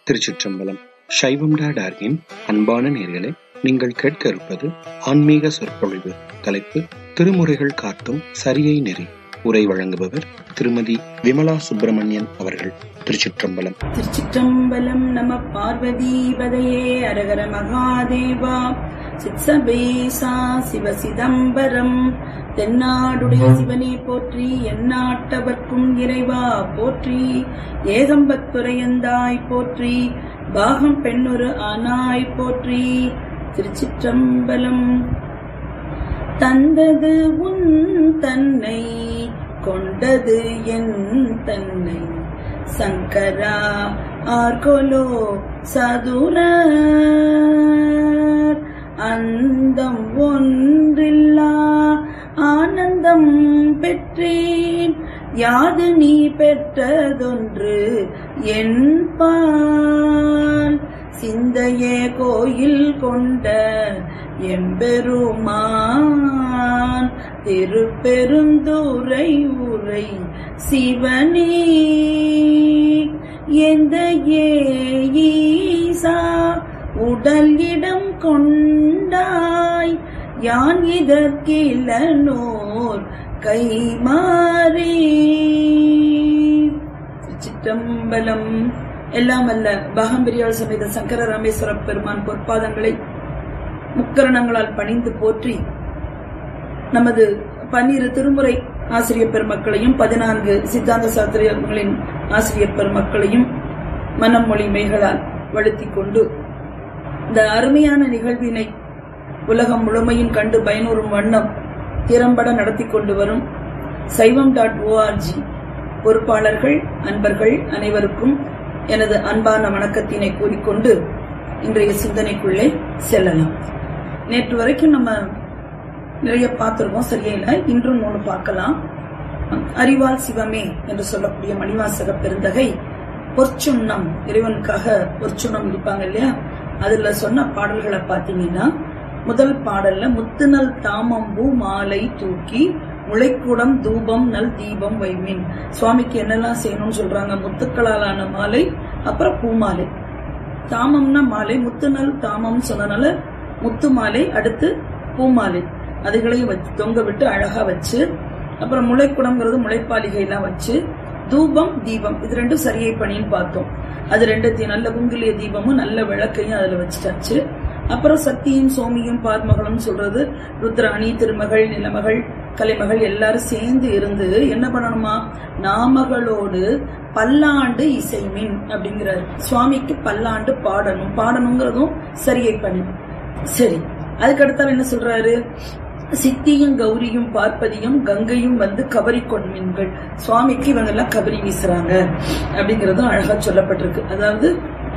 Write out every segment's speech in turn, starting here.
திருச்சிற்றம்பலம் சைவம் டாடார்கின் அன்பான நேர்களே நீங்கள் கேட்க இருப்பது ஆன்மீக சொற்பொழிவு தலைப்பு திருமுறைகள் காட்டும் சரியை நெறி உரை வழங்குபவர் திருமதி விமலா சுப்பிரமணியன் அவர்கள் திருச்சிற்றம்பலம் திருச்சிற்றம்பலம் நம பார்வதீபதையே அரகர மகாதேவா சித்சபேசா சிவ சிதம்பரம் தென்னாடுடைய சிவனே போற்றி எந்நாட்டவர்க்கும் இறைவா போற்றி ஏகம்பத்துரையந்தாய் போற்றி பாகம் பெண்ணொரு ஆனாய் போற்றி திருச்சிற்றம்பலம் தந்தது உன் தன்னை கொண்டது என் தன்னை சங்கரா ஆர்கொலோ சதுரர் அந்தம் ஒன்றில்லா ஆனந்தம் பெற்றேன் யாது நீ பெற்றதொன்று என் பால் சிந்தையே கோயில் கொண்ட எம்பெருமான் திருப்பெருந்துரை உரை சிவனே எந்த ஈசா உடல் இடம் கொண்டாய் யான் இதற்கிலனோர் கைமாறி சிற்றம்பலம் எல்லாம் அல்ல பாகம்பிரியாள் சமேத சங்கர ராமேஸ்வர பெருமான் பொற்பாதங்களை முக்கரணங்களால் பணிந்து போற்றி நமது பன்னிரு திருமுறை ஆசிரியர் பெருமக்களையும் பதினான்கு சித்தாந்த சாஸ்திரியர்களின் ஆசிரியர் பெருமக்களையும் மனம் மொழி மெய்களால் வழுத்திக் கொண்டு இந்த அருமையான நிகழ்வினை உலகம் முழுமையும் கண்டு பயனுறும் வண்ணம் திறம்பட நடத்தி கொண்டு வரும் சைவம் டாட் ஓஆர்ஜி பொறுப்பாளர்கள் அன்பர்கள் அனைவருக்கும் எனது அன்பான வணக்கத்தினை கூறிக்கொண்டு இன்றைய சிந்தனைக்குள்ளே செல்லலாம் நேற்று வரைக்கும் நம்ம நிறைய பார்த்திருக்கோம் சரியா இல்லை இன்றும் ஒன்று பார்க்கலாம் அறிவால் சிவமே என்று சொல்லக்கூடிய மணிவாசக பெருந்தகை பொற்சுண்ணம் இறைவனுக்காக பொற்சுண்ணம் இருப்பாங்க இல்லையா அதுல சொன்ன பாடல்களை பார்த்தீங்கன்னா முதல் பாடல்ல முத்துநல் தாமம்பூ மாலை தூக்கி முளைக்கூடம் தூபம் நல் தீபம் வைமின் சுவாமிக்கு என்னெல்லாம் செய்யணும்னு சொல்றாங்க முத்துக்களாலான மாலை அப்புறம் பூமாலை தாமம்னா மாலை முத்துநல் தாமம் சொன்னனால முத்து மாலை அடுத்து பூமாலை அதுகளையும் வச்சு தொங்க விட்டு அழகா வச்சு அப்புறம் முளைக்குடம்ங்கிறது முளைப்பாலிகை எல்லாம் வச்சு தூபம் தீபம் இது ரெண்டும் சரியை பணின்னு பார்த்தோம் அது ரெண்டுத்தையும் நல்ல குங்கிலிய தீபமும் நல்ல விளக்கையும் அதுல வச்சுட்டாச்சு அப்புறம் சக்தியும் சோமியும் பார்மகளும் சொல்றது ருத்ராணி திருமகள் நிலமகள் கலைமகள் எல்லாரும் சேர்ந்து இருந்து என்ன பண்ணணுமா நாமகளோடு பல்லாண்டு இசைமின் அப்படிங்கிறாரு சுவாமிக்கு பல்லாண்டு பாடணும் பாடணுங்கிறதும் சரியை பண்ணி சரி அதுக்கடுத்தால் என்ன சொல்றாரு சித்தியும் கௌரியும் பார்ப்பதியும் கங்கையும் வந்து கபரி கொண்மீன்கள் சுவாமிக்கு இவங்க எல்லாம் கபரி வீசுறாங்க அப்படிங்கறதும் அழகா சொல்லப்பட்டிருக்கு அதாவது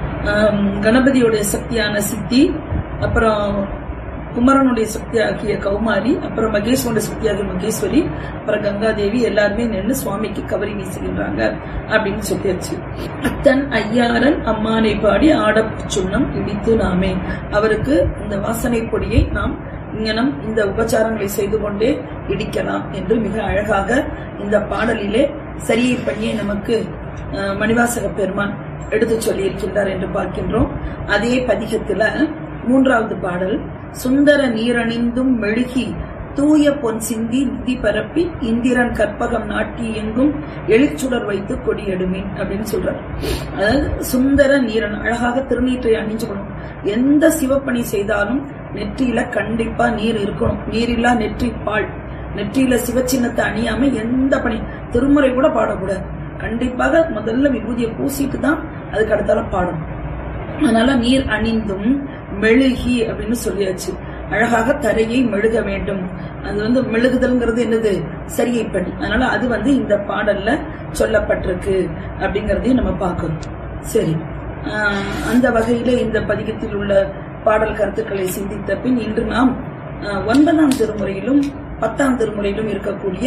கணபதியுடைய சக்தியான சித்தி அப்புறம் குமரனுடைய சக்தியாகிய கௌமாரி அப்புறம் மகேஸ்வருடைய சக்தியாகிய மகேஸ்வரி அப்புறம் கங்காதேவி எல்லாருமே நின்று சுவாமிக்கு கவரி வீசுகின்றாங்க அப்படின்னு சொல்லியாச்சு அத்தன் ஐயாரன் அம்மானை பாடி ஆடப்புச்சுண்ணம் இடித்து நாமே அவருக்கு இந்த வாசனை பொடியை நாம் இங்கனம் இந்த உபச்சாரங்களை செய்து கொண்டே இடிக்கலாம் என்று மிக அழகாக இந்த பாடலிலே சரியை பண்ணியே நமக்கு மணிவாசக பெருமான் எடுத்து சொல்லி இருக்கின்றார் என்று பார்க்கின்றோம் அதே பதிகத்துல மூன்றாவது பாடல் சுந்தர நீரணிந்தும் மெழுகி தூய பொன் சிந்தி நிதி பரப்பி இந்திரன் கற்பகம் நாட்டி எங்கும் எழுச்சுடர் வைத்து கொடியெடுமின் அப்படின்னு சொல்றார் அதாவது சுந்தர நீரன் அழகாக திருநீற்றை அணிஞ்சுக்கணும் எந்த சிவப்பணி செய்தாலும் நெற்றியில கண்டிப்பா நீர் இருக்கணும் நீரில்லா நெற்றி பால் நெற்றியில சிவச்சின்னத்தை அணியாம எந்த பணி திருமுறை கூட பாடக்கூடாது கண்டிப்பாக முதல்ல விபூதியை பூசிட்டு தான் அதுக்கு அடுத்தால பாடணும் அதனால நீர் அணிந்தும் மெழுகி அப்படின்னு சொல்லியாச்சு அழகாக தரையை மெழுக வேண்டும் அது வந்து மெழுகுதல்ங்கிறது என்னது சரியை பணி அதனால அது வந்து இந்த பாடல்ல சொல்லப்பட்டிருக்கு அப்படிங்கறதையும் நம்ம பார்க்கணும் சரி அந்த வகையில இந்த பதிகத்தில் உள்ள பாடல் கருத்துக்களை சிந்தித்த பின் இன்று நாம் ஒன்பதாம் திருமுறையிலும் பத்தாம் திருமுறையிலும் இருக்கக்கூடிய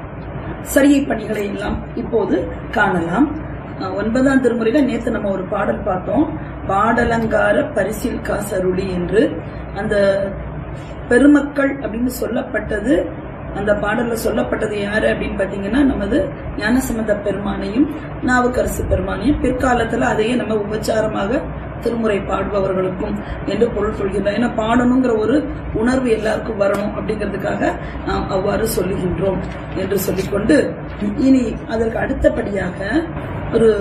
சரியை பணிகளை எல்லாம் இப்போது காணலாம் ஒன்பதாம் திருமுறையில நேத்து நம்ம ஒரு பாடல் பார்த்தோம் பாடலங்கார பரிசில் காசருளி என்று அந்த பெருமக்கள் அப்படின்னு சொல்லப்பட்டது அந்த பாடல்ல சொல்லப்பட்டது யாரு அப்படின்னு பாத்தீங்கன்னா நமது ஞானசம்பந்த பெருமானையும் நாவுக்கரசு பெருமானையும் பிற்காலத்துல அதையே நம்ம உபச்சாரமாக திருமுறை பாடுபவர்களுக்கும் என்று பொருள் கொள்கின்றோம் ஏன்னா பாடணுங்கிற ஒரு உணர்வு எல்லாருக்கும் வரணும் அப்படிங்கிறதுக்காக நாம் அவ்வாறு சொல்லுகின்றோம் என்று சொல்லிக்கொண்டு இனி அதற்கு அடுத்தபடியாக ஒரு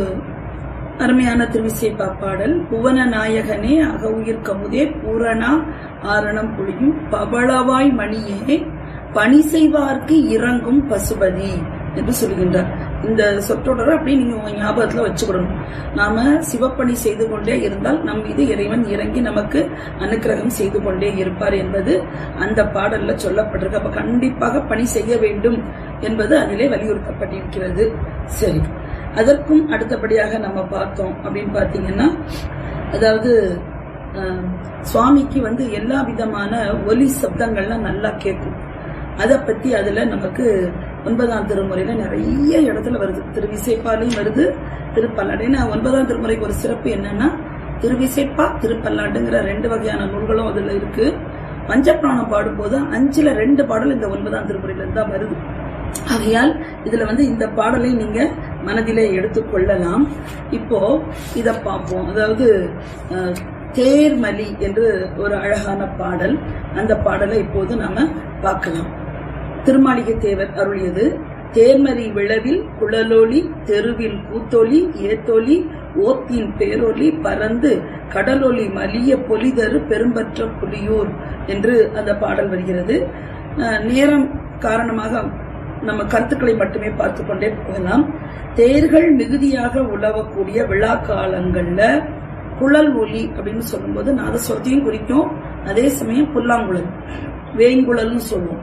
அருமையான திருவிசைப்பா பாடல் புவன நாயகனே அகவுயிர் கமுதே பூரணா ஆரணம் புளியும் பவளவாய் மணியே பணி செய்வார்க்கு இறங்கும் பசுபதி என்று சொல்கின்றார் இந்த சொற்றொடரை அப்படி நீங்க உங்க ஞாபகத்துல வச்சுக்கிடணும் நாம சிவப்பணி செய்து கொண்டே இருந்தால் நம் மீது இறைவன் இறங்கி நமக்கு அனுக்கிரகம் செய்து கொண்டே இருப்பார் என்பது அந்த பாடல்ல சொல்லப்பட்டிருக்கு அப்ப கண்டிப்பாக பணி செய்ய வேண்டும் என்பது அதிலே வலியுறுத்தப்பட்டிருக்கிறது சரி அதற்கும் அடுத்தபடியாக நம்ம பார்த்தோம் அப்படின்னு பாத்தீங்கன்னா அதாவது அஹ், சுவாமிக்கு வந்து எல்லா விதமான ஒலி சப்தங்கள்லாம் நல்லா கேட்கும் அதை பத்தி அதுல நமக்கு ஒன்பதாம் திருமுறையில நிறைய இடத்துல வருது திருவிசைப்பாலையும் வருது திருப்பல்லாண்டு ஏன்னா ஒன்பதாம் திருமுறைக்கு ஒரு சிறப்பு என்னன்னா திருவிசைப்பா திருப்பல்லாண்டுங்கிற ரெண்டு வகையான நூல்களும் அதுல இருக்கு பஞ்சபிராணம் பாடும்போது அஞ்சுல ரெண்டு பாடல் இந்த ஒன்பதாம் திருமுறையில இருந்து தான் வருது ஆகையால் இதுல வந்து இந்த பாடலை நீங்க மனதிலே எடுத்துக்கொள்ளலாம் இப்போ இத பார்ப்போம் அதாவது அஹ், தேர்மலி என்று ஒரு அழகான பாடல் அந்த பாடலை இப்போது நாம பார்க்கலாம் திருமாளிகை தேவர் அருளியது தேர்மறி விழவில் குழலொளி தெருவில் கூத்தொலி ஏத்தொலி ஓத்தின் பேரொலி பறந்து கடலொலி மலிய பொலிதரு பெரும்பற்ற புலியூர் என்று அந்த பாடல் வருகிறது அஹ், நேரம் காரணமாக நம்ம கருத்துக்களை மட்டுமே பார்த்து கொண்டே போகலாம் தேர்கள் மிகுதியாக உலவக்கூடிய விழா காலங்கள்ல குழல் ஒலி அப்படின்னு சொல்லும்போது நாதஸ்வரத்தையும் குறிக்கும் அதே சமயம் புல்லாங்குழல் வேங்குழல்னு சொல்லுவோம்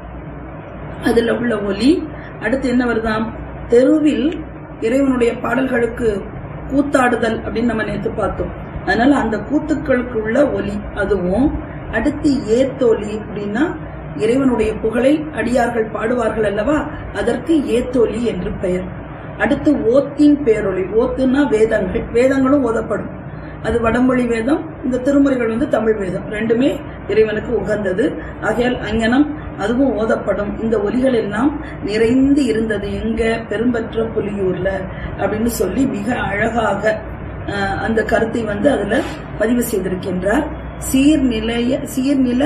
அதுல உள்ள ஒலி அடுத்து என்ன வருதாம் தெருவில் இறைவனுடைய பாடல்களுக்கு கூத்தாடுதல் அப்படின்னு நம்ம நேத்து பார்த்தோம் அதனால அந்த கூத்துக்களுக்கு உள்ள ஒலி அதுவும் அடுத்து ஏத்தொலி அப்படின்னா இறைவனுடைய புகழை அடியார்கள் பாடுவார்கள் அல்லவா அதற்கு ஏத்தொலி என்று பெயர் அடுத்து ஓத்தின் பேரொளி ஓத்துன்னா வேதங்கள் வேதங்களும் ஓதப்படும் அது வடமொழி வேதம் இந்த திருமுறைகள் வந்து தமிழ் வேதம் ரெண்டுமே இறைவனுக்கு உகந்தது ஆகையால் அங்கனம் அதுவும் ஓதப்படும் இந்த ஒலிகள் எல்லாம் நிறைந்து இருந்தது எங்க பெரும்பற்ற புலியூர்ல அப்படின்னு சொல்லி மிக அழகாக அஹ், அந்த கருத்தை வந்து அதுல பதிவு செய்திருக்கின்றார் சீர்நிலைய சீர்நில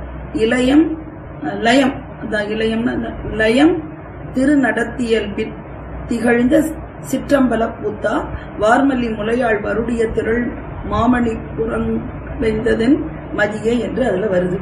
இலயம் அஹ், லயம் அதான் இலயம்னா அந்த லயம் திருநடத்தியல்பில் திகழ்ந்த சிற்றம்பல பூத்தா வார்மல்லி முலையாள் வருடைய திரள் மாமணி புறங்களைந்ததன் மதியே என்று அதுல வருது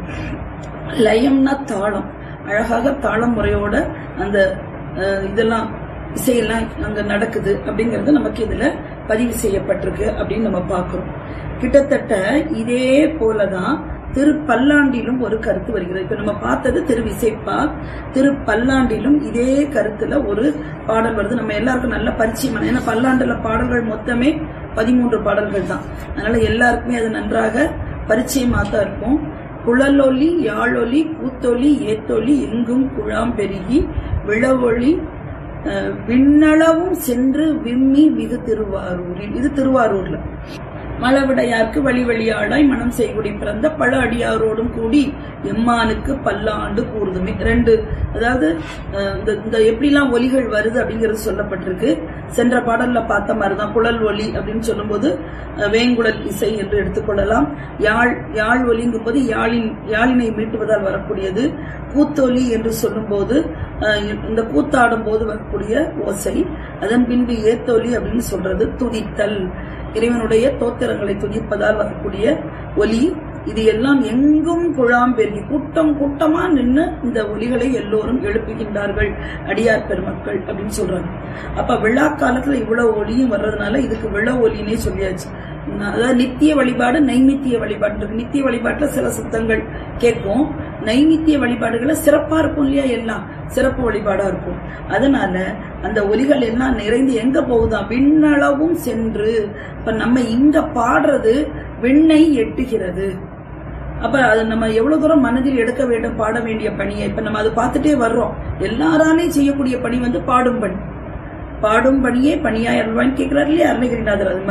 லயம்னா தாளம் அழகாக தாளம் முறையோட அந்த அஹ், இதெல்லாம் இசையெல்லாம் அங்க நடக்குது அப்படிங்கறது நமக்கு இதுல பதிவு செய்யப்பட்டிருக்கு அப்படின்னு நம்ம பார்க்கிறோம் கிட்டத்தட்ட இதே போலதான் திருப்பல்லாண்டிலும் ஒரு கருத்து வருகிறது இப்ப நம்ம பார்த்தது திருவிசைப்பா திருப்பல்லாண்டிலும் இதே கருத்துல ஒரு பாடல் வருது நம்ம எல்லாருக்கும் நல்ல பரிச்சயமான ஏன்னா பல்லாண்டுல பாடல்கள் மொத்தமே பதிமூன்று பாடல்கள் தான் அதனால எல்லாருக்குமே அது நன்றாக பரிச்சயமா தான் இருக்கும் குழலொலி யாழொலி கூத்தொலி ஏத்தொலி எங்கும் குழாம் பெருகி விழவொளி அஹ், விண்ணளவும் சென்று விம்மி மிகு திருவாரூரில் இது திருவாரூர்ல மழவிடையார்க்கு வழி வழியாளாய் மனம் செய்குடி பிறந்த பல அடியாரோடும் கூடி எம்மானுக்கு பல்லாண்டு கூறுதுமே ரெண்டு அதாவது அஹ், இந்த இந்த எப்படிலாம் ஒலிகள் வருது அப்படிங்கிறது சொல்லப்பட்டிருக்கு சென்ற பாடல்ல பார்த்த மாதிரிதான் குழல் ஒலி அப்படின்னு சொல்லும்போது அஹ், வேங்குழல் இசை என்று எடுத்துக்கொள்ளலாம் யாழ் யாழ் ஒலிங்கும் போது யாழின் யாழினை மீட்டுவதால் வரக்கூடியது கூத்தொலி என்று சொல்லும்போது அஹ், இந்த கூத்தாடும் போது வரக்கூடிய ஓசை அதன் பின்பு ஏத்தொலி அப்படின்னு சொல்றது துதித்தல் இறைவனுடைய தோத்திரங்களை துதிப்பதால் வரக்கூடிய ஒலி இது எல்லாம் எங்கும் குழாம் பெருகி கூட்டம் கூட்டமா நின்று இந்த ஒலிகளை எல்லோரும் எழுப்புகின்றார்கள் அடியார் பெருமக்கள் அப்படின்னு சொல்றாங்க அப்ப விழா காலத்துல இவ்வளவு ஒலியும் வர்றதுனால இதுக்கு விழா ஒலினே சொல்லியாச்சு ந- அதாவது நித்திய வழிபாடு நைமித்திய வழிபாடு இருக்கு நித்திய வழிபாட்டுல சில சத்தங்கள் கேட்கும் நைமித்திய வழிபாடுகளை சிறப்பா இருக்கும் இல்லையா எல்லாம் சிறப்பு வழிபாடா இருக்கும் அதனால அந்த ஒலிகள் எல்லாம் நிறைந்து எங்க போகுதா விண்ணளவும் சென்று இப்ப நம்ம இங்க பாடுறது விண்ணை எட்டுகிறது அப்ப அது நம்ம எவ்வளவு தூரம் மனதில் எடுக்க வேண்டும் பாட வேண்டிய பணியை இப்ப நம்ம அதை பார்த்துட்டே வர்றோம் எல்லாராலையும் செய்யக்கூடிய பணி வந்து பாடும் பணி பாடும் பணியே பணியாய் அருள்வான்னு கேட்கிறார் இல்லையா அருணகிரிநாதர் அது மாதிரி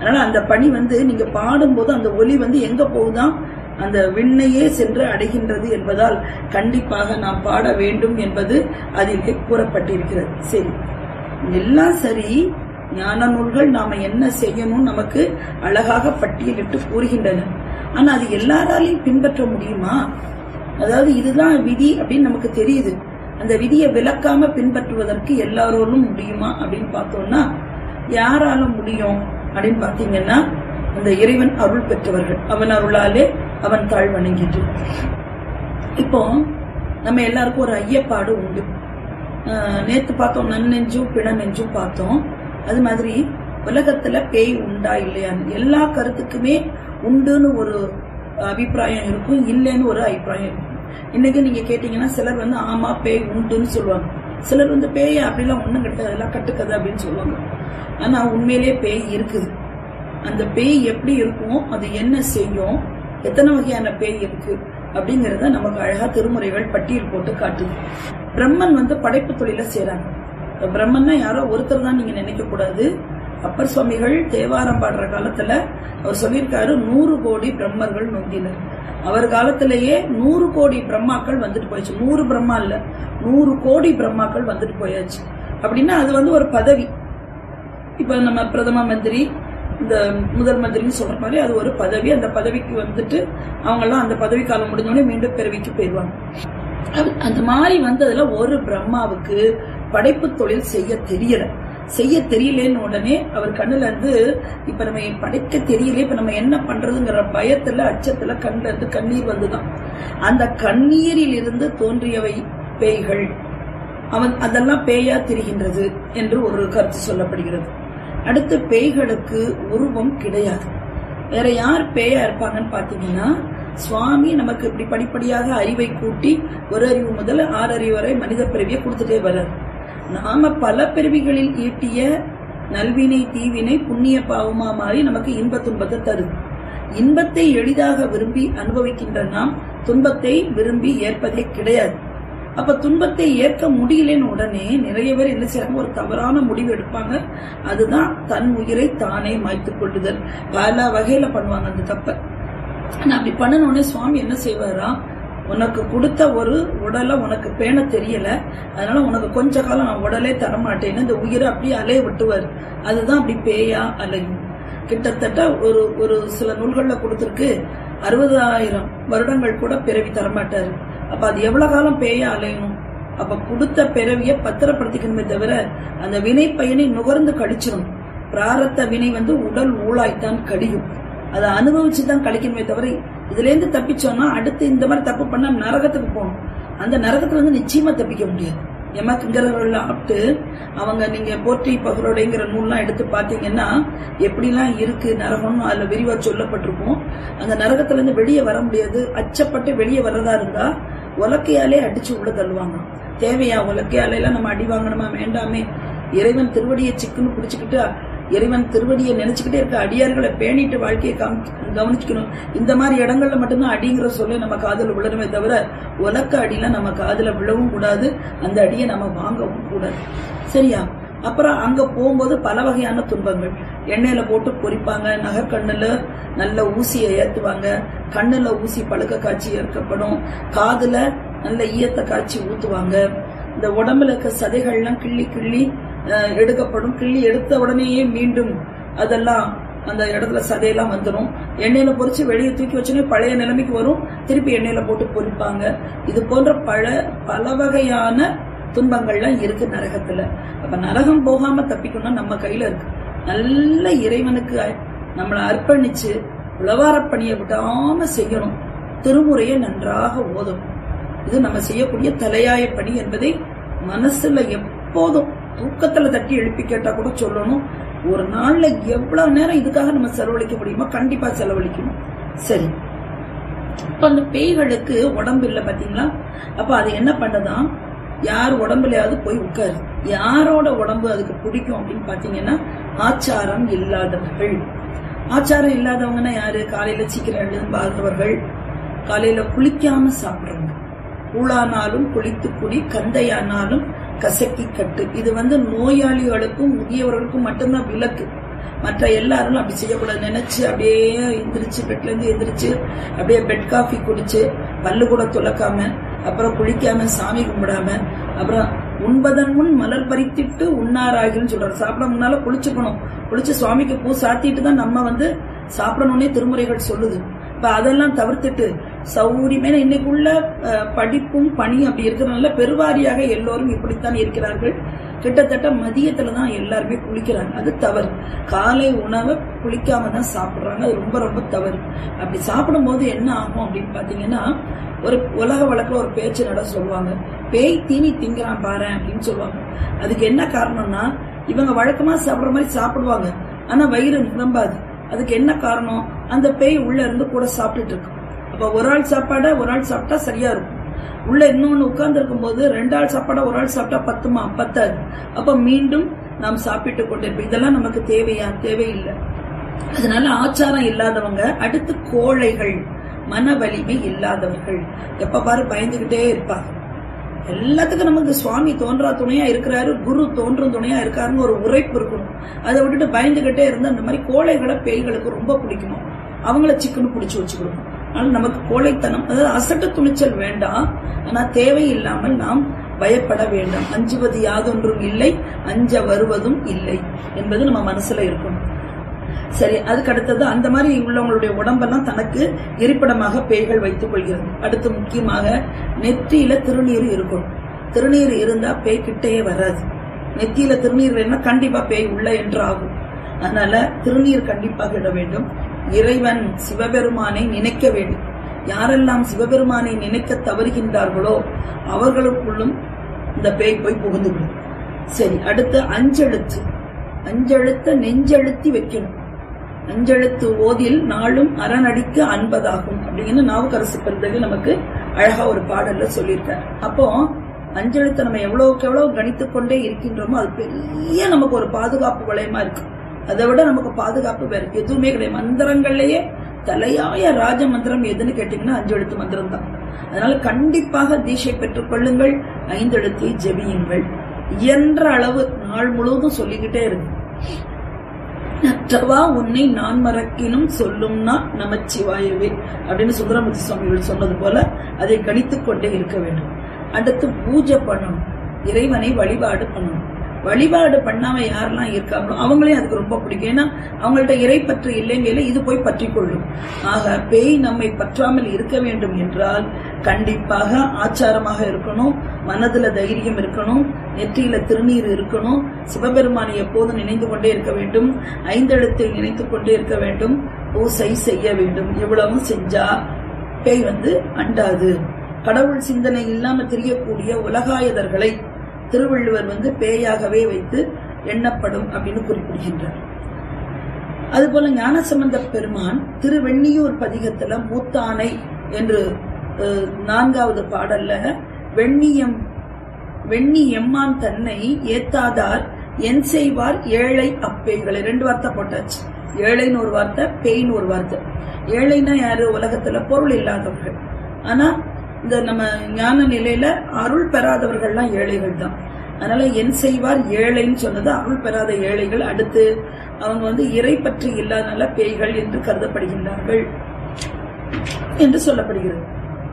அதனால அந்த பணி வந்து நீங்க பாடும்போது அந்த ஒலி வந்து எங்க போகுதான் அந்த விண்ணையே சென்று அடைகின்றது என்பதால் கண்டிப்பாக நாம் பாட வேண்டும் என்பது அதிலே கூறப்பட்டிருக்கிறது சரி எல்லாம் சரி ஞான நூல்கள் நாம என்ன செய்யணும் நமக்கு அழகாக பட்டியலிட்டு கூறுகின்றன ஆனா அது எல்லாராலையும் பின்பற்ற முடியுமா அதாவது இதுதான் விதி அப்படின்னு நமக்கு தெரியுது அந்த விதியை விளக்காம பின்பற்றுவதற்கு எல்லாரோடும் முடியுமா அப்படின்னு பார்த்தோம்னா யாராலும் முடியும் அப்படின்னு பாத்தீங்கன்னா அந்த இறைவன் அருள் பெற்றவர்கள் அவன் அருளாலே அவன் தாழ் வணங்கிட்டு இப்போ நம்ம எல்லாருக்கும் ஒரு ஐயப்பாடு உண்டு ஆஹ் நேத்து பார்த்தோம் நன்னெஞ்சும் பிண நெஞ்சும் பார்த்தோம் அது மாதிரி உலகத்துல பேய் உண்டா இல்லையான்னு எல்லா கருத்துக்குமே உண்டுன்னு ஒரு அபிப்பிராயம் இருக்கும் இல்லைன்னு ஒரு அபிப்பிராயம் இருக்கும் இன்னைக்கு நீங்க கேட்டீங்கன்னா சிலர் வந்து ஆமா பேய் உண்டுன்னு சொல்லுவாங்க சிலர் வந்து பேய் அப்படிலாம் ஒண்ணும் கிடையாது அதெல்லாம் கட்டுக்கதை அப்படின்னு சொல்லுவாங்க ஆனா உண்மையிலேயே பேய் இருக்குது அந்த பேய் எப்படி இருக்கும் அது என்ன செய்யும் எத்தனை வகையான பேய் இருக்கு அப்படிங்கறத நமக்கு அழகா திருமுறைகள் பட்டியல் போட்டு காட்டுது பிரம்மன் வந்து படைப்பு தொழில செய்றாங்க பிரம்மன்னா யாரோ ஒருத்தர் தான் நீங்க நினைக்க கூடாது அப்பர் சுவாமிகள் தேவாரம் பாடுற காலத்துல அவர் சொல்லியிருக்காரு நூறு கோடி பிரம்மர்கள் நொந்தினர் அவர் காலத்திலேயே நூறு கோடி பிரம்மாக்கள் வந்துட்டு போயாச்சு நூறு பிரம்மா இல்ல நூறு கோடி பிரம்மாக்கள் வந்துட்டு போயாச்சு அப்படின்னா அது வந்து ஒரு பதவி இப்ப நம்ம பிரதம மந்திரி இந்த முதல் மந்திரின்னு சொல்ற மாதிரி அது ஒரு பதவி அந்த பதவிக்கு வந்துட்டு அவங்க எல்லாம் அந்த பதவி காலம் முடிஞ்சோடனே மீண்டும் பிறவிக்கு போயிடுவாங்க அது- அந்த மாதிரி வந்ததுல ஒரு பிரம்மாவுக்கு படைப்பு தொழில் செய்ய தெரியல செய்ய தெரியலன்னு உடனே அவர் கண்ணுல இருந்து இப்ப நம்ம படைக்க தெரியல இப்ப நம்ம என்ன பண்றதுங்கிற பயத்துல அச்சத்துல கண்ணுல இருந்து கண்ணீர் வந்துதான் அந்த கண்ணீரில் இருந்து தோன்றியவை பேய்கள் அவன் அதெல்லாம் பேயா திரிகின்றது என்று ஒரு கருத்து சொல்லப்படுகிறது அடுத்து பேய்களுக்கு உருவம் கிடையாது வேற யார் பேயா இருப்பாங்கன்னு பாத்தீங்கன்னா சுவாமி நமக்கு இப்படி படிப்படியாக அறிவை கூட்டி ஒரு அறிவு முதல் ஆறு அறிவு வரை மனித பிறவியை கொடுத்துட்டே வர்றார் நாம பல பிறவிகளில் ஈட்டிய நல்வினை தீவினை புண்ணிய பாவமா மாறி நமக்கு இன்ப துன்பத்தை தருது இன்பத்தை எளிதாக விரும்பி அனுபவிக்கின்ற நாம் துன்பத்தை விரும்பி ஏற்பதே கிடையாது அப்ப துன்பத்தை ஏற்க முடியலன்னு உடனே நிறைய பேர் என்ன செய்றாங்க ஒரு தவறான முடிவு எடுப்பாங்க அதுதான் தன் உயிரை தானே மாய்த்துக் கொள்ளுதல் பல வகையில பண்ணுவாங்க அந்த தப்ப ஆனா அப்படி பண்ணன உடனே சுவாமி என்ன செய்வாராம் உனக்கு கொடுத்த ஒரு உடலை உனக்கு பேண தெரியல அதனால உனக்கு கொஞ்ச காலம் நான் உடலே தரமாட்டேன்னு இந்த உயிரை அப்படியே அலைய விட்டுவார் அதுதான் அப்படி பேயா அலையும் கிட்டத்தட்ட ஒரு ஒரு சில நூல்கள்ல கொடுத்திருக்கு அறுபதாயிரம் வருடங்கள் கூட பிறவி தரமாட்டாரு அப்ப அது எவ்வளவு காலம் பேயா அலையணும் அப்ப கொடுத்த பிறவிய பத்திரப்படுத்திக்கணுமே தவிர அந்த வினை பயனை நுகர்ந்து கழிச்சிடும் பிராரத்த வினை வந்து உடல் ஊழாய்த்தான் கடியும் அதை அனுபவிச்சு தான் கழிக்கணுமே தவிர இதுல இருந்து தப்பிச்சோம்னா அடுத்து இந்த மாதிரி தப்பு பண்ணா நரகத்துக்கு போகணும் அந்த நரகத்துல இருந்து நிச்சயமா தப்பிக்க முடியாது எமக்குங்கிறவர்கள் ஆப்ட்டு அவங்க நீங்க போற்றி பகரோடைங்கிற நூல்லாம் எடுத்து பாத்தீங்கன்னா எப்படிலாம் இருக்கு நரகம்னு அதுல விரிவா சொல்லப்பட்டிருக்கும் அந்த நரகத்துல இருந்து வெளியே வர முடியாது அச்சப்பட்டு வெளியே வர்றதா இருந்தா உலக்கையாலே அடிச்சு உள்ள தள்ளுவாங்க தேவையா உலக்கையால எல்லாம் நம்ம அடி வாங்கணுமா வேண்டாமே இறைவன் திருவடியை சிக்குன்னு பிடிச்சுக்கிட்டு இறைவன் திருவடியை நினைச்சுக்கிட்டே இருக்க அடியார்களை பேணிட்டு வாழ்க்கையை காமி- கவனிச்சுக்கணும் இந்த மாதிரி இடங்கள்ல மட்டும்தான் அடிங்கிற சொல்ல நம்ம காதுல விழணுமே தவிர உலக்க அடியெல்லாம் நம்ம காதுல விழவும் கூடாது அந்த அடியை நம்ம வாங்கவும் கூடாது சரியா அப்புறம் அங்க போகும்போது பல வகையான துன்பங்கள் எண்ணெயில போட்டு பொரிப்பாங்க நகைக்கண்ணுல நல்ல ஊசியை ஏத்துவாங்க கண்ணுல ஊசி பழுக்க காய்ச்சி ஏற்கப்படும் காதுல நல்ல ஈயத்தை காய்ச்சி ஊத்துவாங்க இந்த உடம்புல இருக்க சதைகள்லாம் கிள்ளி கிள்ளி அஹ், எடுக்கப்படும் கிள்ளி எடுத்த உடனேயே மீண்டும் அதெல்லாம் அந்த இடத்துல சதையெல்லாம் வந்துடும் எண்ணெயில பொரிச்சு வெளியே தூக்கி வச்சோன்னே பழைய நிலைமைக்கு வரும் திருப்பி எண்ணெயில போட்டு பொரிப்பாங்க இது போன்ற பல பல வகையான துன்பங்கள்லாம் இருக்கு நரகத்துல அப்ப நரகம் போகாம தப்பிக்கணும்னா நம்ம கையில இருக்கு நல்ல இறைவனுக்கு அ- நம்மளை அர்ப்பணிச்சு உழவாரப் பணியை விடாம செய்யணும் திருமுறையை நன்றாக ஓதணும் இது நம்ம செய்யக்கூடிய தலையாய பணி என்பதை மனசுல எப்போதும் தூக்கத்துல தட்டி எழுப்பி கேட்டா கூட சொல்லணும் ஒரு நாள்ல எவ்வளவு நேரம் இதுக்காக நம்ம செலவழிக்க முடியுமோ கண்டிப்பா செலவழிக்கணும் சரி இப்ப அந்த பேய்களுக்கு உடம்பு இல்ல பாத்தீங்களா அப்ப அது என்ன பண்ணுதான் யார் உடம்புலயாவது போய் உட்காரு யாரோட உடம்பு அதுக்கு பிடிக்கும் அப்படின்னு பாத்தீங்கன்னா ஆச்சாரம் இல்லாதவர்கள் ஆச்சாரம் இல்லாதவங்கன்னா யாரு காலையில சீக்கிரம் எழும்பாதவர்கள் காலையில குளிக்காம சாப்பிடுறவங்க கூழானாலும் குளித்து குடி கந்தையானாலும் கசக்கி கட்டு இது வந்து நோயாளிகளுக்கும் முதியவர்களுக்கும் மட்டும்தான் விலக்கு மற்ற எல்லாரும் அப்படி செய்யக்கூடாது நினைச்சு அப்படியே எந்திரிச்சு பெட்ல இருந்து எந்திரிச்சு அப்படியே பெட் காஃபி குடிச்சு பல்லு கூட துளக்காம அப்புறம் குளிக்காம சாமி கும்பிடாம அப்புறம் உண்பதன் முன் மலர் பறித்திட்டு உண்ணாராகின்னு சொல்றாரு சாப்பிட முன்னால குளிச்சுக்கணும் குளிச்சு சுவாமிக்கு பூ சாத்திட்டு தான் நம்ம வந்து சாப்பிடணும்னே திருமுறைகள் சொல்லுது இப்ப அதெல்லாம் தவிர்த்துட்டு சௌரியமே இன்னைக்குள்ள அஹ், படிப்பும் பணியும் அப்படி இருக்கிறதுனால பெருவாரியாக எல்லோரும் இப்படித்தான் இருக்கிறார்கள் கிட்டத்தட்ட மதியத்துல தான் எல்லாருமே குளிக்கிறாங்க அது தவறு காலை உணவை குளிக்காம தான் சாப்பிடுறாங்க அது ரொம்ப ரொம்ப தவறு அப்படி சாப்பிடும்போது என்ன ஆகும் அப்படின்னு பாத்தீங்கன்னா ஒரு உலக வழக்குல ஒரு பேச்சு நட சொல்லுவாங்க பேய் தீனி திங்கிறான் பாரு அப்படின்னு சொல்லுவாங்க அதுக்கு என்ன காரணம்னா இவங்க வழக்கமா சாப்பிடுற மாதிரி சாப்பிடுவாங்க ஆனா வயிறு நிரம்பாது அதுக்கு என்ன காரணம் அந்த பேய் உள்ள இருந்து கூட சாப்பிட்டுட்டு இருக்கு அப்ப ஒரு ஆள் சாப்பாடை ஒரு ஆள் சாப்பிட்டா சரியா இருக்கும் உள்ள இன்னொன்னு உட்கார்ந்து இருக்கும் போது ரெண்டு ஆள் சாப்பாடை ஒரு ஆள் சாப்பிட்டா பத்துமா பத்தாது அப்ப மீண்டும் நாம் சாப்பிட்டு கொண்டிருப்போம் இதெல்லாம் நமக்கு தேவையா தேவையில்லை அதனால ஆச்சாரம் இல்லாதவங்க அடுத்து கோழைகள் மன வலிமை இல்லாதவர்கள் எப்ப பாரு பயந்துகிட்டே இருப்பாங்க எல்லாத்துக்கும் நமக்கு சுவாமி தோன்றா துணையா இருக்கிறாரு குரு தோன்றும் துணையா இருக்காருன்னு ஒரு உரைப்பு இருக்கணும் அதை விட்டுட்டு பயந்துகிட்டே இருந்தா அந்த மாதிரி கோழைகளை பேய்களுக்கு ரொம்ப பிடிக்குமா அவங்கள சிக்கன்னு பிடிச்சு வச்சுக்கணும் ஆனா நமக்கு கோழைத்தனம் அதாவது அசட்டு துணிச்சல் வேண்டாம் ஆனா தேவையில்லாமல் நாம் பயப்பட வேண்டாம் அஞ்சுவது யாதொன்றும் இல்லை அஞ்ச வருவதும் இல்லை என்பது நம்ம மனசுல இருக்கணும் சரி அதுக்கு அடுத்தது அந்த மாதிரி உள்ளவங்களுடைய உடம்பெல்லாம் தனக்கு இருப்பிடமாக பேய்கள் வைத்துக் கொள்கிறது அடுத்து முக்கியமாக நெற்றியில திருநீர் இருக்கணும் திருநீர் இருந்தா பேய் கிட்டேயே வராது நெத்தியில திருநீர் வேணும்னா கண்டிப்பா பேய் உள்ள என்று ஆகும் அதனால திருநீர் கண்டிப்பாக இட வேண்டும் இறைவன் சிவபெருமானை நினைக்க வேண்டும் யாரெல்லாம் சிவபெருமானை நினைக்க தவறுகின்றார்களோ அவர்களுக்குள்ளும் இந்த பேய் போய் புகுந்துவிடும் சரி அடுத்து அஞ்செழுத்து அஞ்செழுத்த நெஞ்செழுத்தி வைக்கணும் அஞ்செழுத்து ஓதில் நாளும் அறநடிக்கு அன்பதாகும் அப்படின்னு நாவுக்கரசு பெருந்தகை நமக்கு அழகா ஒரு பாடல்ல சொல்லியிருக்காரு அப்போ அஞ்செழுத்தை நம்ம எவ்வளவுக்கு எவ்வளவு கணித்துக் கொண்டே இருக்கின்றோமோ அது பெரிய நமக்கு ஒரு பாதுகாப்பு வளையமா இருக்கு அதை விட நமக்கு பாதுகாப்பு வேற எதுவுமே கிடையாது மந்திரங்கள்லயே தலையாய ராஜ மந்திரம் எதுன்னு கேட்டீங்கன்னா அஞ்செழுத்து மந்திரம் தான் அதனால கண்டிப்பாக தீட்சை பெற்றுக் கொள்ளுங்கள் ஐந்தெழுத்தை ஜெபியுங்கள் இயன்ற அளவு நாள் முழுவதும் சொல்லிக்கிட்டே இருக்கு நற்றவா உன்னை நான் மறக்கினும் சொல்லும்னா நமச்சிவாயவே அப்படின்னு சுந்தரமூர்த்தி சுவாமிகள் சொன்னது போல அதை கணித்துக் கொண்டே இருக்க வேண்டும் அடுத்து பூஜை பண்ணணும் இறைவனை வழிபாடு பண்ணணும் வழிபாடு பண்ணாம யாரெல்லாம் இருக்காங்களோ அவங்களையும் அதுக்கு ரொம்ப பிடிக்கும் ஏன்னா அவங்கள்ட்ட இறை பற்று இல்லைங்கையில இது போய் பற்றி கொள்ளும் ஆக பேய் நம்மை பற்றாமல் இருக்க வேண்டும் என்றால் கண்டிப்பாக ஆச்சாரமாக இருக்கணும் மனதுல தைரியம் இருக்கணும் நெற்றியில திருநீர் இருக்கணும் சிவபெருமானை எப்போதும் நினைந்து கொண்டே இருக்க வேண்டும் ஐந்தெழுத்தை நினைத்துக் கொண்டே இருக்க வேண்டும் பூசை செய்ய வேண்டும் இவ்வளவும் செஞ்சா பேய் வந்து அண்டாது கடவுள் சிந்தனை இல்லாம தெரியக்கூடிய உலகாயதர்களை திருவள்ளுவர் வந்து பேயாகவே வைத்து எண்ணப்படும் அப்படின்னு குறிப்பிடுகின்றார் அதுபோல ஞானசம்பந்த பெருமான் திருவெண்ணியூர் பதிகத்துல மூத்தானை என்று அஹ், நான்காவது பாடல்ல வெண்ணியம் வெண்ணி எம்மான் தன்னை ஏத்தாதார் என் செய்வார் ஏழை அப்பேய்களை ரெண்டு வார்த்தை போட்டாச்சு ஏழைன்னு ஒரு வார்த்தை பேய்னு ஒரு வார்த்தை ஏழைன்னா யாரு உலகத்துல பொருள் இல்லாதவர்கள் ஆனா இந்த நம்ம ஞான நிலையில அருள் பெறாதவர்கள்லாம் ஏழைகள் தான் அதனால என் செய்வார் ஏழைன்னு சொன்னது அருள் பெறாத ஏழைகள் அடுத்து அவங்க வந்து இறை பற்றி இல்லாதனால பேய்கள் என்று கருதப்படுகின்றார்கள் என்று சொல்லப்படுகிறது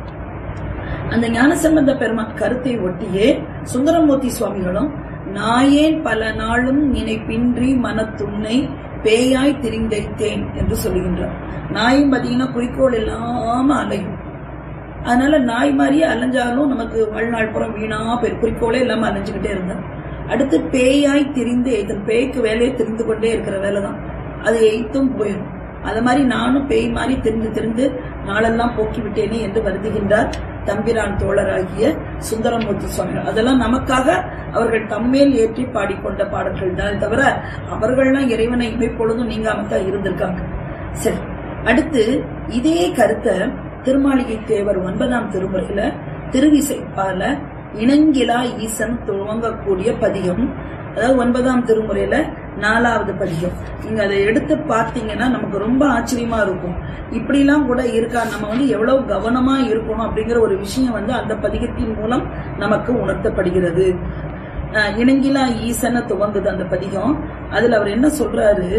அந்த ஞானசம்பந்த பெருமான் கருத்தை ஒட்டியே சுந்தரமூர்த்தி சுவாமிகளும் நாயேன் பல நாளும் நினைப்பின்றி மனத்துன்னை பேயாய் திரிந்தைத்தேன் என்று சொல்லுகின்றார் நாயும் பாத்தீங்கன்னா குறிக்கோள் இல்லாம அலையும் அதனால நாய் மாதிரியே அலைஞ்சாலும் நமக்கு வாழ்நாள் புறம் வீணா பெரு குறிக்கோளே இல்லாம அலைஞ்சுக்கிட்டே இருந்தார் அடுத்து பேயாய் திரிந்து எய்தல் பேய்க்கு வேலையை தெரிந்து கொண்டே இருக்கிற வேலை தான் அது எய்த்தும் போயிடும் அது மாதிரி நானும் பேய் மாதிரி தெரிந்து தெரிந்து நாளெல்லாம் போக்கி விட்டேனே என்று வருதுகின்றார் தம்பிரான் தோழராகிய சுந்தரமூர்த்தி சுவாமிகள் அதெல்லாம் நமக்காக அவர்கள் தம்மேல் ஏற்றி பாடிக்கொண்ட பாடல்கள் தான் தவிர அவர்கள்லாம் இறைவனை இமைப்பொழுதும் நீங்காம தான் இருந்திருக்காங்க சரி அடுத்து இதே கருத்தை திருமாளிகை தேவர் ஒன்பதாம் திருமுறையில திருவிசைப்பால இணங்கிலா ஈசன் துவங்கக்கூடிய பதிகம் அதாவது ஒன்பதாம் திருமுறையில நாலாவது பதிகம் நீங்க அதை எடுத்து பார்த்தீங்கன்னா நமக்கு ரொம்ப ஆச்சரியமா இருக்கும் இப்படிலாம் கூட இருக்கா நம்ம வந்து எவ்வளவு கவனமா இருக்கணும் அப்படிங்கிற ஒரு விஷயம் வந்து அந்த பதிகத்தின் மூலம் நமக்கு உணர்த்தப்படுகிறது அஹ், இணங்கிலா ஈசன துவங்குது அந்த பதிகம் அதுல அவர் என்ன சொல்றாரு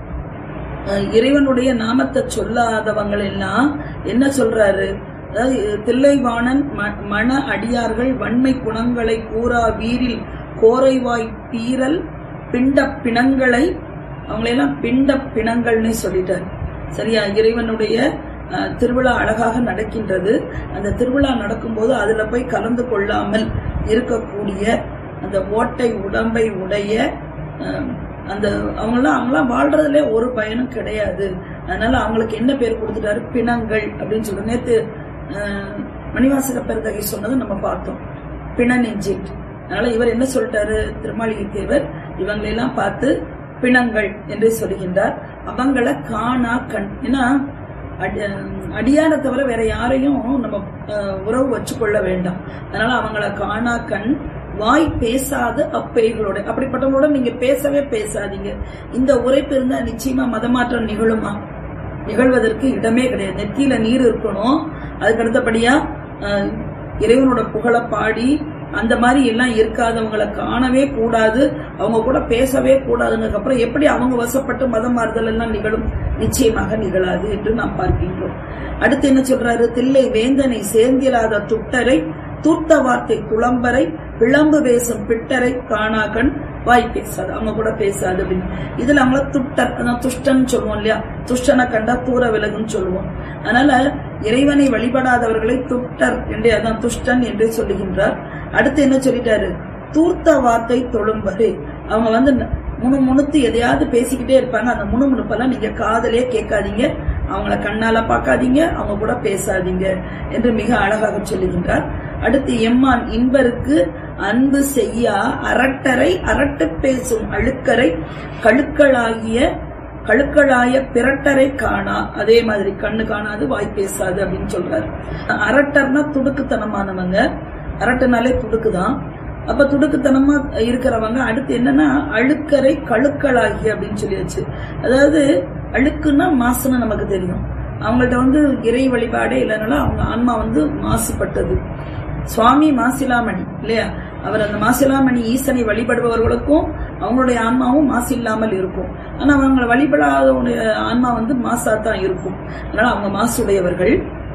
அஹ், இறைவனுடைய நாமத்தை சொல்லாதவங்க எல்லாம் என்ன சொல்றாரு அதாவது தில்லைவாணன் ம- மன அடியார்கள் வன்மை குணங்களை கூறா வீரில் கோரைவாய் பீரல் பிண்ட பிணங்களை அவங்களையெல்லாம் பிண்ட பிணங்கள்னு சொல்லிட்டார் சரியா இறைவனுடைய அஹ், திருவிழா அழகாக நடக்கின்றது அந்த திருவிழா நடக்கும்போது அதுல போய் கலந்து கொள்ளாமல் இருக்கக்கூடிய அந்த ஓட்டை உடம்பை உடைய அஹ், அந்த அவங்களாம் அவங்களாம் வாழ்றதுல ஒரு பயனும் கிடையாது அதனால அவங்களுக்கு என்ன பேர் கொடுத்துட்டாரு பிணங்கள் அப்படின்னு சொல்லிட்டு நேத்து அஹ், மணிவாசக பெருந்தகை சொன்னதை நம்ம பார்த்தோம் பிண நெஞ்சில் அதனால இவர் என்ன சொல்லிட்டாரு திருமாளிகை தேவர் இவங்களெல்லாம் பார்த்து பிணங்கள் என்று சொல்கின்றார் அவங்கள காணா கண் ஏன்னா அடி- அடியாரை தவிர வேற யாரையும் நம்ம அஹ், உறவு வச்சுக்கொள்ள வேண்டாம் அதனால அவங்கள காணா கண் வாய் பேசாத அப்பெய்களோட அப்படிப்பட்டவங்களோட நீங்க பேசவே பேசாதீங்க இந்த உரைப்பு இருந்தா நிச்சயமா மதமாற்றம் நிகழுமா நிகழ்வதற்கு இடமே கிடையாது நெத்தியில நீர் இருக்கணும் அதுக்கு அடுத்தபடியா அஹ், இறைவனோட புகழ பாடி அந்த மாதிரி எல்லாம் இருக்காதவங்களை காணவே கூடாது அவங்க கூட பேசவே கூடாதுன்னு அப்புறம் எப்படி அவங்க வசப்பட்டு மதம் மாறுதல் எல்லாம் நிகழும் நிச்சயமாக நிகழாது என்று நாம் பார்க்கின்றோம் அடுத்து என்ன சொல்றாரு தில்லை வேந்தனை சேர்ந்திராத துட்டரை தூர்த்த வார்த்தை துளம்பரை விளம்பு வேசும் பிட்டரை காணாகண் வாய் பேசாது அவங்க கூட பேசாது அப்படின்னு இதுல அவங்கள துட்டர் அதான் துஷ்டன் சொல்லுவோம் இல்லையா துஷ்டனை கண்டா தூர விலகுன்னு சொல்லுவோம் அதனால இறைவனை வழிபடாதவர்களை துட்டர் என்று அதான் துஷ்டன் என்று சொல்லுகின்றார் அடுத்து என்ன சொல்லிட்டாரு தூர்த்த வார்த்தை தொழும்பரு அவங்க வந்து ந- முணு முணுத்து எதையாவது பேசிக்கிட்டே இருப்பாங்க அந்த முணு முணுப்பெல்லாம் நீங்க காதலே கேட்காதீங்க அவங்கள கண்ணால பார்க்காதீங்க அவங்க கூட பேசாதீங்க என்று மிக அழகாக சொல்லுகின்றார் அடுத்து எம்மான் இன்பருக்கு அன்பு செய்யா அரட்டரை அரட்டு பேசும் அழுக்கரை கழுக்களாகிய கழுக்களாய பிரட்டரை காணா அதே மாதிரி கண்ணு காணாது வாய் பேசாது அப்படின்னு சொல்றாரு அரட்டர்னா துடுக்குத்தனமானவங்க அரட்டனாலே துடுக்குதான் அப்ப துடுக்குத்தனமா இருக்கிறவங்க அடுத்து என்னன்னா அழுக்கரை கழுக்களாகி அப்படின்னு சொல்லியாச்சு அதாவது அழுக்குன்னா மாசுன்னு நமக்கு தெரியும் அவங்கள்ட்ட வந்து இறை வழிபாடே இல்லைனால அவங்க ஆன்மா வந்து மாசுபட்டது சுவாமி மாசிலாமணி இல்லையா அவர் அந்த மாசிலாமணி ஈசனை வழிபடுபவர்களுக்கும் அவங்களுடைய ஆன்மாவும் மாசு இல்லாமல் இருக்கும் ஆனா அவங்களை வழிபடாதவங்களுடைய ஆன்மா வந்து மாசா தான் இருக்கும் அதனால அவங்க மாசுடையவர்கள்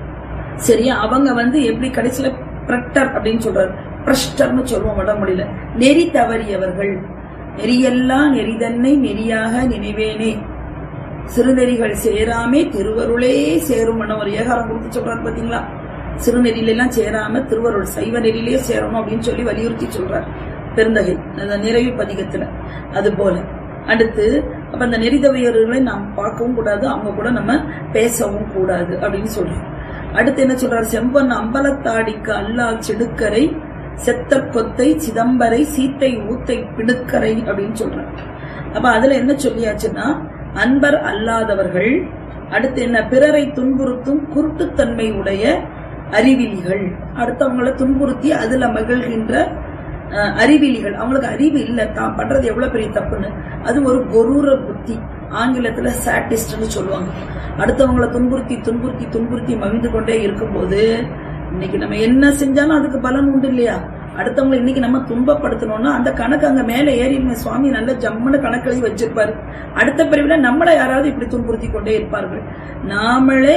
சரியா அவங்க வந்து எப்படி கடைசியில பிரட்டர் அப்படின்னு சொல்றாரு பிரஷ்டர்னு சொல்லுவோம் வடமொழியில நெறி தவறியவர்கள் நெறியெல்லாம் நெறிதன்னை நெறியாக நினைவேனே சிறுநெறிகள் சேராமே திருவருளே சேரும் ஒரு ஏகாரம் கொடுத்து சொல்றாரு பாத்தீங்களா சிறுநெறியில எல்லாம் சேராம திருவருள் சைவ நெறியிலே சேரணும் அப்படின்னு சொல்லி வலியுறுத்தி சொல்றார் பெருந்தகை அந்த நிறைவு பதிகத்துல அது போல அடுத்து அப்ப அந்த நெறிதவையர்களை நாம் பார்க்கவும் கூடாது அவங்க கூட நம்ம பேசவும் கூடாது அப்படின்னு சொல்றோம் அடுத்து என்ன சொல்றாரு செம்பன் அம்பலத்தாடிக்கு அல்லா சிடுக்கரை செத்த கொத்தை சிதம்பரை சீத்தை ஊத்தை பிடுக்கரை அப்படின்னு சொல்றாங்க அப்ப அதுல என்ன சொல்லியாச்சுன்னா அன்பர் அல்லாதவர்கள் அடுத்து என்ன பிறரை துன்புறுத்தும் குருட்டுத்தன்மை உடைய அறிவிலிகள் அடுத்தவங்களை துன்புறுத்தி அதுல மகிழ்கின்ற அஹ், அறிவிலிகள் அவங்களுக்கு அறிவு இல்ல தான் பண்றது எவ்வளவு பெரிய தப்புன்னு அது ஒரு கொரூர புத்தி ஆங்கிலத்துல சாட்டிஸ்ட்னு சொல்லுவாங்க அடுத்தவங்களை துன்புறுத்தி துன்புறுத்தி துன்புறுத்தி மகிழ்ந்து கொண்டே இருக்கும்போது இன்னைக்கு நம்ம என்ன செஞ்சாலும் அதுக்கு பலன் உண்டு இல்லையா அடுத்தவங்களை இன்னைக்கு நம்ம துன்பப்படுத்தணும்னா அந்த கணக்கு அங்க மேல ஏறிடுங்க சுவாமி நல்ல ஜம்முன்னு கணக்கு வச்சிருப்பாரு அடுத்த பிரிவுல நம்மளை யாராவது இப்படி துன்புறுத்தி கொண்டே இருப்பார்கள் நாமளே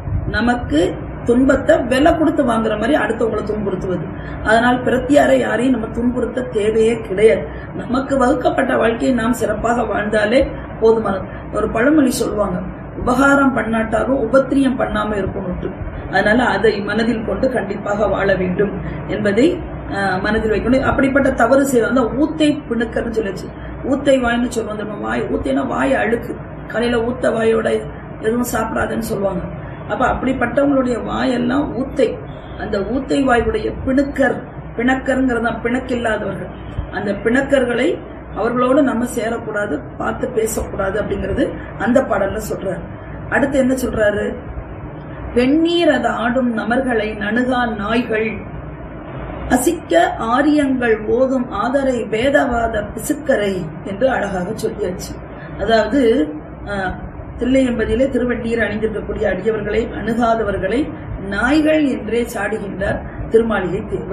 நமக்கு துன்பத்தை விலை கொடுத்து வாங்குற மாதிரி அடுத்தவங்களை துன்புறுத்துவது அதனால் பிரத்தியாரை யாரையும் நம்ம துன்புறுத்த தேவையே கிடையாது நமக்கு வகுக்கப்பட்ட வாழ்க்கையை நாம் சிறப்பாக வாழ்ந்தாலே போதுமானது ஒரு பழமொழி சொல்லுவாங்க உபகாரம் பண்ணாட்டாலும் உபத்திரியம் பண்ணாம இருக்கணும்ட்டு அதனால அதை மனதில் கொண்டு கண்டிப்பாக வாழ வேண்டும் என்பதை அஹ், மனதில் வைக்கணும் அப்படிப்பட்ட தவறு செய்ய அந்த ஊத்தை பிணுக்கன்னு சொல்லிச்சு ஊத்தை வாய்னு சொல்லுவோம் நம்ம வாய் ஊத்தைனா வாய் அழுக்கு காலையில ஊத்த வாயோட எதுவும் சாப்பிடாதுன்னு சொல்லுவாங்க அப்ப அப்படிப்பட்டவங்களுடைய வாயெல்லாம் ஊத்தை அந்த ஊத்தை வாயுடைய பிணுக்கர் பிணக்கருங்கிறதா பிணக்கில்லாதவர்கள் அந்த பிணக்கர்களை அவர்களோடு நம்ம சேரக்கூடாது பார்த்து பேசக்கூடாது அப்படிங்கிறது அந்த பாடல்ல சொல்றாரு அடுத்து என்ன சொல்றாரு வெந்நீர் அது ஆடும் நமர்களை நணுகா நாய்கள் அசிக்க ஆரியங்கள் ஓதும் ஆதரை வேதவாத பிசுக்கரை என்று அழகாக சொல்லியாச்சு அதாவது ஆஹ், தில்லையம்பதியிலே திருவண்ணீர் அணிந்திருக்கக்கூடிய அடியவர்களை அணுகாதவர்களை நாய்கள் என்றே சாடுகின்றார் திருமாளிகை தேவர்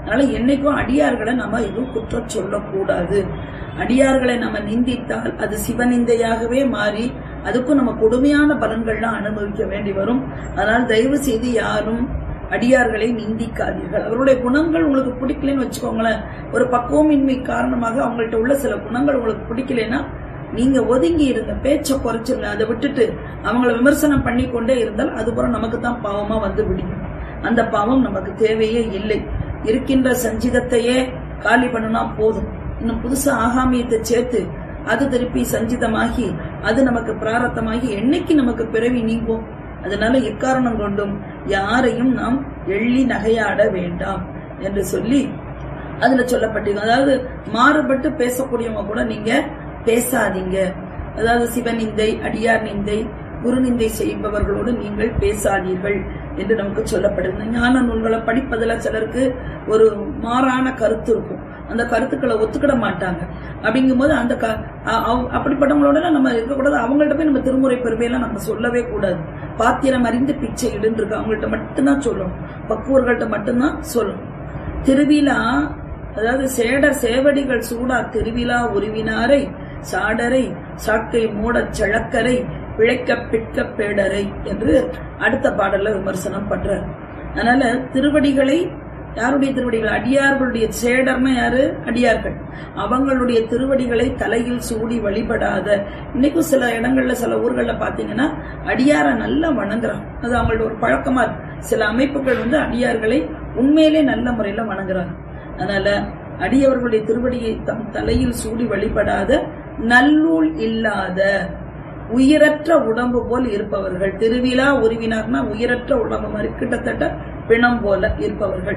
அதனால என்னைக்கும் அடியார்களை நம்ம எதுவும் குற்றம் சொல்லக்கூடாது அடியார்களை நம்ம நிந்தித்தால் அது சிவநிந்தையாகவே மாறி அதுக்கும் நம்ம கொடுமையான பலன்கள்லாம் அனுபவிக்க வேண்டி வரும் அதனால் தயவு செய்து யாரும் அடியார்களை நிந்திக்காதீர்கள் அவருடைய குணங்கள் உங்களுக்கு பிடிக்கலன்னு வச்சுக்கோங்களேன் ஒரு பக்குவமின்மை காரணமாக அவங்கள்ட்ட உள்ள சில குணங்கள் உங்களுக்கு பிடிக்கலன்னா நீங்க ஒதுங்கி இருங்க பேச்ச குறைச்சிருங்க அதை விட்டுட்டு அவங்கள விமர்சனம் பண்ணி கொண்டே இருந்தால் அதுபுறம் நமக்கு தான் பாவமா வந்து விடியும் அந்த பாவம் நமக்கு தேவையே இல்லை இருக்கின்ற சஞ்சிதத்தையே காலி பண்ணுனா போதும் இன்னும் புதுசா ஆகாமியத்தை சேர்த்து அது திருப்பி சஞ்சிதமாகி அது நமக்கு பிராரத்தமாகி என்னைக்கு நமக்கு பிறவி நீங்கும் அதனால எக்காரணம் கொண்டும் யாரையும் நாம் எள்ளி நகையாட வேண்டாம் என்று சொல்லி அதுல சொல்லப்பட்டிருக்கும் அதாவது மாறுபட்டு பேசக்கூடியவங்க கூட நீங்க பேசாதீங்க அதாவது சிவநிந்தை அடியார் நிந்தை குரு நிந்தை செய்பவர்களோடு நீங்கள் பேசாதீர்கள் என்று நமக்கு சொல்லப்படுது ஞான நூல்களை படிப்பதில் சிலருக்கு ஒரு மாறான கருத்து இருக்கும் அந்த கருத்துக்களை ஒத்துக்கிட மாட்டாங்க அப்படிங்கும்போது அந்த க- அ- அவ- அப்படிப்பட்டவங்களோட நம்ம இருக்கக்கூடாது அவங்கள்ட்ட போய் நம்ம திருமுறை பெருமையெல்லாம் நம்ம சொல்லவே கூடாது பாத்திரம் அறிந்து பிச்சை இடுன்னு இருக்கு அவங்கள்ட்ட மட்டும்தான் சொல்லணும் பக்குவர்கள்ட்ட மட்டும்தான் சொல்லணும் திருவிழா அதாவது சேடர் சேவடிகள் சூடா திருவிழா உருவினாரை சாடரை சாக்கை மூடச் சழக்கரை பிழைக்க பிட்க பேடரை என்று அடுத்த பாடல்ல விமர்சனம் பண்றார் அதனால திருவடிகளை யாருடைய திருவடிகள் அடியார்களுடைய சேடர்னா யாரு அடியார்கள் அவங்களுடைய திருவடிகளை தலையில் சூடி வழிபடாத இன்னைக்கும் சில இடங்கள்ல சில ஊர்கள்ல பாத்தீங்கன்னா அடியாரை நல்லா வணங்குறாங்க அது அவங்களோட ஒரு பழக்கமா இருக்கு சில அமைப்புகள் வந்து அடியார்களை உண்மையிலே நல்ல முறையில வணங்குறாங்க அதனால அடியவர்களுடைய திருவடியை தம் தலையில் சூடி வழிபடாத நல்லூல் இல்லாத உயிரற்ற உடம்பு போல் இருப்பவர்கள் திருவிழா உருவினார்னா உயிரற்ற உடம்பு மாதிரி கிட்டத்தட்ட பிணம் போல இருப்பவர்கள்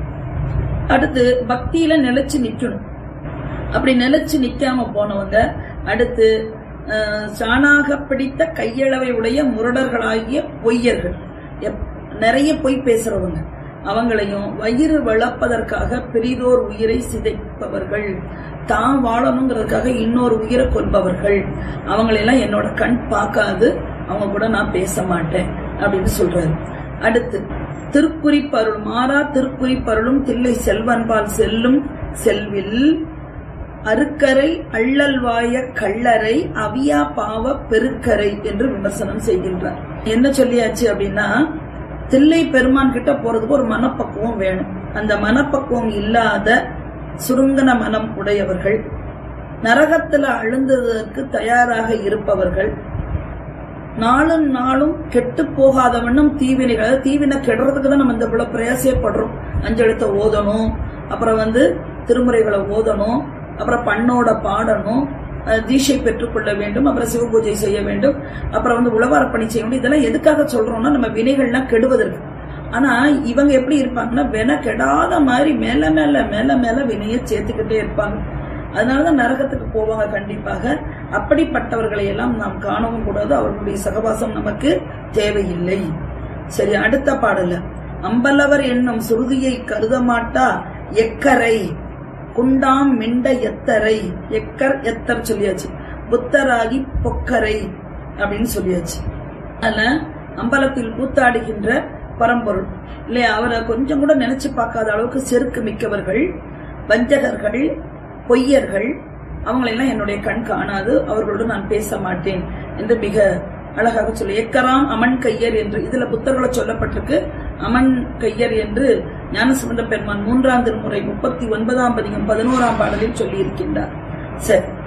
அடுத்து பக்தியில நிலைச்சு நிக்கணும் அப்படி நிலைச்சு நிக்காம போனவங்க அடுத்து அஹ், சாணாக பிடித்த கையளவை உடைய முரடர்களாகிய பொய்யர்கள் எப்- நிறைய பொய் பேசுறவங்க அவங்களையும் வயிறு வளர்ப்பதற்காக பெரிதோர் உயிரை சிதைப்பவர்கள் தான் வாழணுங்கிறதுக்காக இன்னொரு உயிரை கொல்பவர்கள் அவங்களெல்லாம் என்னோட கண் பார்க்காது அவங்க கூட நான் பேச மாட்டேன் அப்படின்னு சொல்றாரு அடுத்து திருக்குறிப்பருள் மாறா திருக்குறிப்பருளும் தில்லை செல்வன்பால் செல்லும் செல்வில் அருக்கரை அள்ளல்வாய கள்ளரை அவியா பாவ பெருக்கரை என்று விமர்சனம் செய்கின்றார் என்ன சொல்லியாச்சு அப்படின்னா தில்லை பெருமான் கிட்ட போறதுக்கு ஒரு மனப்பக்குவம் வேணும் அந்த மனப்பக்குவம் இல்லாத சுருங்கன மனம் உடையவர்கள் நரகத்துல அழுந்ததற்கு தயாராக இருப்பவர்கள் நாளும் நாளும் கெட்டு போகாத வண்ணம் தீவினைகள் அதாவது தீவினை கெடுறதுக்கு தான் நம்ம இந்த இவ்வளவு பிரயாசப்படுறோம் அஞ்செழுத்த ஓதணும் அப்புறம் வந்து திருமுறைகளை ஓதணும் அப்புறம் பண்ணோட பாடணும் அஹ் தீட்சை பெற்றுக்கொள்ள வேண்டும் அப்புறம் சிவபூஜை செய்ய வேண்டும் அப்புறம் வந்து உழவார பணி செய்ய வேண்டும் இதெல்லாம் எதுக்காக சொல்றோம்னா நம்ம வினைகள்லாம் கெடுவதற்கு ஆனா இவங்க எப்படி இருப்பாங்கன்னா வினை கெடாத மாதிரி மேல மேல மேல மேல வினையை சேர்த்துக்கிட்டே இருப்பாங்க அதனாலதான் நரகத்துக்கு போவாங்க கண்டிப்பாக அப்படிப்பட்டவர்களை எல்லாம் நாம் காணவும் கூடாது அவர்களுடைய சகவாசம் நமக்கு தேவையில்லை சரி அடுத்த பாடல அம்பலவர் என்னும் சுருதியை கருத மாட்டா எக்கரை குண்டாம் மிண்ட எத்தரை எக்கர் எத்தர் சொல்லியாச்சு புத்தராகி பொக்கரை அப்படின்னு சொல்லியாச்சு அதுல அம்பலத்தில் கூத்தாடுகின்ற பரம்பொருள் இல்லையா அவரை கொஞ்சம் கூட நினைச்சு பார்க்காத அளவுக்கு செருக்கு மிக்கவர்கள் வஞ்சகர்கள் பொய்யர்கள் அவங்களெல்லாம் என்னுடைய கண் காணாது அவர்களோடு நான் பேச மாட்டேன் என்று மிக அழகாக சொல்லி எக்கராம் அமன் கையர் என்று இதுல புத்தர்களை சொல்லப்பட்டிருக்கு அமன் கையர் என்று ஞானசம்பந்த பெருமான் மூன்றாம் திருமுறை முப்பத்தி ஒன்பதாம் பதிகம் பதினோராம் பாடலில் சொல்லி இருக்கின்றார் சரி